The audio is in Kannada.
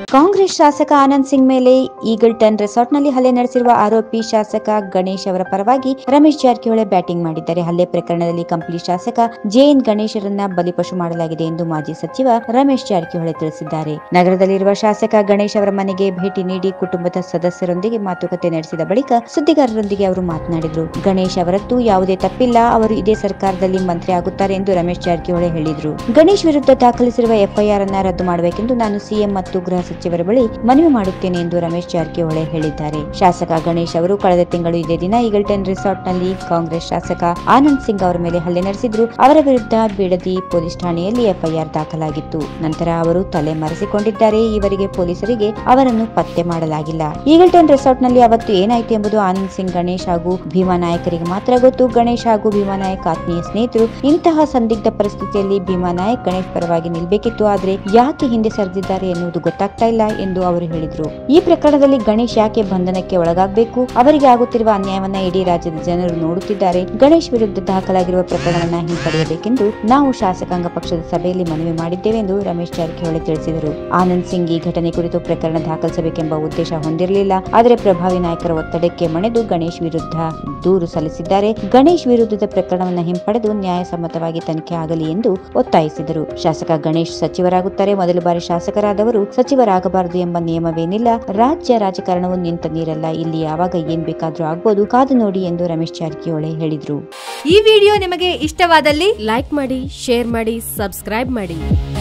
ಕಾಂಗ್ರೆಸ್ ಶಾಸಕ ಆನಂದ್ ಸಿಂಗ್ ಮೇಲೆ ಈಗಲ್ಟನ್ ರೆಸಾರ್ಟ್ನಲ್ಲಿ ಹಲ್ಲೆ ನಡೆಸಿರುವ ಆರೋಪಿ ಶಾಸಕ ಗಣೇಶ್ ಅವರ ಪರವಾಗಿ ರಮೇಶ್ ಜಾರಕಿಹೊಳಿ ಬ್ಯಾಟಿಂಗ್ ಮಾಡಿದ್ದಾರೆ ಹಲ್ಲೆ ಪ್ರಕರಣದಲ್ಲಿ ಕಂಪ್ಲಿ ಶಾಸಕ ಜೆಎನ್ ಗಣೇಶರನ್ನ ಬಲಿಪಶು ಮಾಡಲಾಗಿದೆ ಎಂದು ಮಾಜಿ ಸಚಿವ ರಮೇಶ್ ಜಾರಕಿಹೊಳಿ ತಿಳಿಸಿದ್ದಾರೆ ನಗರದಲ್ಲಿರುವ ಶಾಸಕ ಗಣೇಶ್ ಅವರ ಮನೆಗೆ ಭೇಟಿ ನೀಡಿ ಕುಟುಂಬದ ಸದಸ್ಯರೊಂದಿಗೆ ಮಾತುಕತೆ ನಡೆಸಿದ ಬಳಿಕ ಸುದ್ದಿಗಾರರೊಂದಿಗೆ ಅವರು ಮಾತನಾಡಿದರು ಗಣೇಶ್ ಅವರದ್ದು ಯಾವುದೇ ತಪ್ಪಿಲ್ಲ ಅವರು ಇದೇ ಸರ್ಕಾರದಲ್ಲಿ ಮಂತ್ರಿ ಆಗುತ್ತಾರೆ ಎಂದು ರಮೇಶ್ ಜಾರಕಿಹೊಳಿ ಹೇಳಿದರು ಗಣೇಶ್ ವಿರುದ್ಧ ದಾಖಲಿಸಿರುವ ಎಫ್ಐಆರ್ ಅನ್ನ ರದ್ದು ಮಾಡಬೇಕೆಂದು ನಾನು ಸಿಎಂ ಮತ್ತು ಗೃಹ ಸಚಿವರ ಬಳಿ ಮನವಿ ಮಾಡುತ್ತೇನೆ ಎಂದು ರಮೇಶ್ ಜಾರಕಿಹೊಳಿ ಹೇಳಿದ್ದಾರೆ ಶಾಸಕ ಗಣೇಶ್ ಅವರು ಕಳೆದ ತಿಂಗಳು ಇದೇ ದಿನ ಈಗಲ್ಟನ್ ರೆಸಾರ್ಟ್ನಲ್ಲಿ ಕಾಂಗ್ರೆಸ್ ಶಾಸಕ ಆನಂದ್ ಸಿಂಗ್ ಅವರ ಮೇಲೆ ಹಲ್ಲೆ ನಡೆಸಿದ್ರು ಅವರ ವಿರುದ್ಧ ಬಿಡದಿ ಪೊಲೀಸ್ ಠಾಣೆಯಲ್ಲಿ ಎಫ್ಐಆರ್ ದಾಖಲಾಗಿತ್ತು ನಂತರ ಅವರು ತಲೆ ಮರೆಸಿಕೊಂಡಿದ್ದಾರೆ ಈವರೆಗೆ ಪೊಲೀಸರಿಗೆ ಅವರನ್ನು ಪತ್ತೆ ಮಾಡಲಾಗಿಲ್ಲ ಈಗಲ್ಟನ್ ರೆಸಾರ್ಟ್ನಲ್ಲಿ ಅವತ್ತು ಏನಾಯಿತು ಎಂಬುದು ಆನಂದ್ ಸಿಂಗ್ ಗಣೇಶ್ ಹಾಗೂ ಭೀಮಾ ನಾಯಕರಿಗೆ ಮಾತ್ರ ಗೊತ್ತು ಗಣೇಶ್ ಹಾಗೂ ಭೀಮಾ ನಾಯಕ್ ಆತ್ಮೀಯ ಸ್ನೇಹಿತರು ಇಂತಹ ಸಂದಿಗ್ಧ ಪರಿಸ್ಥಿತಿಯಲ್ಲಿ ಭೀಮಾ ನಾಯಕ್ ಗಣೇಶ್ ಪರವಾಗಿ ನಿಲ್ಬೇಕಿತ್ತು ಆದ್ರೆ ಯಾಕೆ ಹಿಂದೆ ಸರಿದಿದ್ದಾರೆ ಎನ್ನುವುದು ಗೊತ್ತಾಗ್ತಾ ಇಲ್ಲ ಎಂದು ಅವರು ಹೇಳಿದರು ಈ ಪ್ರಕರಣದಲ್ಲಿ ಗಣೇಶ್ ಯಾಕೆ ಬಂಧನಕ್ಕೆ ಒಳಗಾಗಬೇಕು ಅವರಿಗೆ ಆಗುತ್ತಿರುವ ಅನ್ಯಾಯವನ್ನ ಇಡೀ ರಾಜ್ಯದ ಜನರು ನೋಡುತ್ತಿದ್ದಾರೆ ಗಣೇಶ್ ವಿರುದ್ಧ ದಾಖಲಾಗಿರುವ ಪ್ರಕರಣವನ್ನ ಹಿಂಪಡೆಯಬೇಕೆಂದು ನಾವು ಶಾಸಕಾಂಗ ಪಕ್ಷದ ಸಭೆಯಲ್ಲಿ ಮನವಿ ಮಾಡಿದ್ದೇವೆ ಎಂದು ರಮೇಶ್ ಜಾರಕಿಹೊಳಿ ತಿಳಿಸಿದರು ಆನಂದ್ ಸಿಂಗ್ ಈ ಘಟನೆ ಕುರಿತು ಪ್ರಕರಣ ದಾಖಲಿಸಬೇಕೆಂಬ ಉದ್ದೇಶ ಹೊಂದಿರಲಿಲ್ಲ ಆದರೆ ಪ್ರಭಾವಿ ನಾಯಕರ ಒತ್ತಡಕ್ಕೆ ಮಣಿದು ಗಣೇಶ್ ವಿರುದ್ಧ ದೂರು ಸಲ್ಲಿಸಿದ್ದಾರೆ ಗಣೇಶ್ ವಿರುದ್ಧದ ಪ್ರಕರಣವನ್ನು ಹಿಂಪಡೆದು ನ್ಯಾಯಸಮ್ಮತವಾಗಿ ತನಿಖೆ ಆಗಲಿ ಎಂದು ಒತ್ತಾಯಿಸಿದರು ಶಾಸಕ ಗಣೇಶ್ ಸಚಿವರಾಗುತ್ತಾರೆ ಮೊದಲ ಬಾರಿ ಶಾಸಕರಾದವರು ಸಚಿವರಾಗಬಾರದು ಎಂಬ ನಿಯಮವೇನಿಲ್ಲ ರಾಜ್ಯ ರಾಜಕಾರಣವು ನಿಂತ ನೀರಲ್ಲ ಇಲ್ಲಿ ಯಾವಾಗ ಏನ್ ಬೇಕಾದ್ರೂ ಆಗ್ಬೋದು ಕಾದು ನೋಡಿ ಎಂದು ರಮೇಶ್ ಜಾರಕಿಹೊಳಿ ಹೇಳಿದ್ರು ಈ ವಿಡಿಯೋ ನಿಮಗೆ ಇಷ್ಟವಾದಲ್ಲಿ ಲೈಕ್ ಮಾಡಿ ಶೇರ್ ಮಾಡಿ ಸಬ್ಸ್ಕ್ರೈಬ್ ಮಾಡಿ